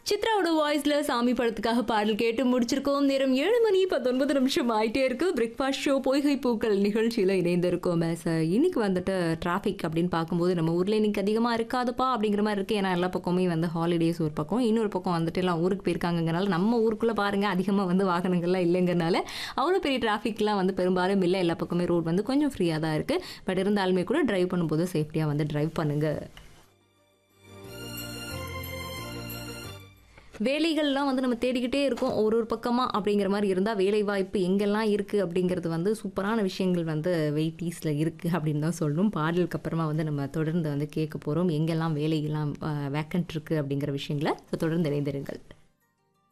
சித்ராவோட வாய்ஸ்ல சாமி படத்துக்காக பாடல் கேட்டு முடிச்சிருக்கோம் நேரம் ஏழு மணி பத்தொன்பது நிமிஷம் ஆயிட்டே இருக்கு பிரேக்ஃபாஸ்ட் ஷோ பொய்கை பூக்கள் நிகழ்ச்சியில இணைந்திருக்கோம் சார் இன்னைக்கு வந்துட்டு டிராஃபிக் அப்படின்னு பார்க்கும்போது நம்ம ஊர்ல இன்னைக்கு அதிகமா இருக்காதுப்பா அப்படிங்கிற மாதிரி இருக்கு ஏன்னா எல்லா பக்கமே வந்து ஹாலிடேஸ் ஒரு பக்கம் இன்னொரு பக்கம் வந்துட்டு எல்லாம் ஊருக்கு போயிருக்காங்கனால நம்ம ஊருக்குள்ள பாருங்க அதிகமா வந்து வாகனங்கள்லாம் இல்லைங்கிறனால அவ்வளோ பெரிய டிராஃபிக்லாம் வந்து பெரும்பாலும் இல்லை எல்லா பக்கமே ரோட் வந்து கொஞ்சம் ஃப்ரீயாக தான் இருக்கு பட் இருந்தாலுமே கூட டிரைவ் பண்ணும்போது சேஃப்டியாக வந்து டிரைவ் பண்ணுங்க வேலைகள்லாம் வந்து நம்ம தேடிக்கிட்டே இருக்கோம் ஒரு ஒரு பக்கமாக அப்படிங்கிற மாதிரி இருந்தால் வேலை வாய்ப்பு எங்கெல்லாம் இருக்குது அப்படிங்கிறது வந்து சூப்பரான விஷயங்கள் வந்து வெயிட்டீஸில் இருக்குது அப்படின்னு தான் சொல்லணும் பாடலுக்கு அப்புறமா வந்து நம்ம தொடர்ந்து வந்து கேட்க போகிறோம் எங்கெல்லாம் வேலையெல்லாம் வேக்கன்ட் இருக்குது அப்படிங்கிற விஷயங்களை தொடர்ந்து இணைந்திருங்கள்